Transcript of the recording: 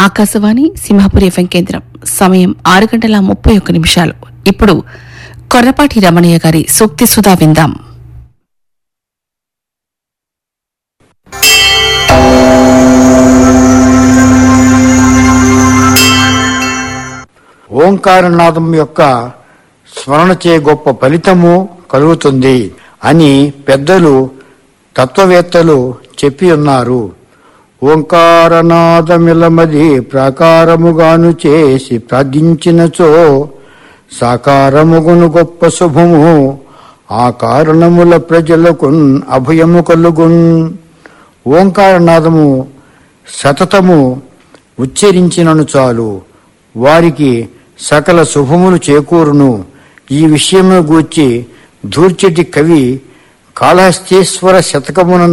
Akashvani Simhapuri FM కేంద్రం సమయం ఆరు గంటల ముప్పై ఒక్క నిమిషాలు ఇప్పుడు కొర్రపాటి రమణయ్య గారి సూక్తి సుధా విందాం ఓంకారనాదం యొక్క స్మరణ చే గొప్ప ఫలితము కలుగుతుంది అని పెద్దలు తత్వవేత్తలు చెప్పి ఉన్నారు ఓంకారనాదమిలమది ప్రాకారముగాను చేసి ప్రార్థించినచో సాకారముగును గొప్ప శుభము ఆ కారణముల ప్రజలకు అభయము కలుగున్ ఓంకారనాదము సతతము ఉచ్చరించినను చాలు వారికి సకల శుభములు చేకూరును ఈ విషయము గూర్చి ధూర్చటి కవి కాళహస్తీశ్వర శతకమున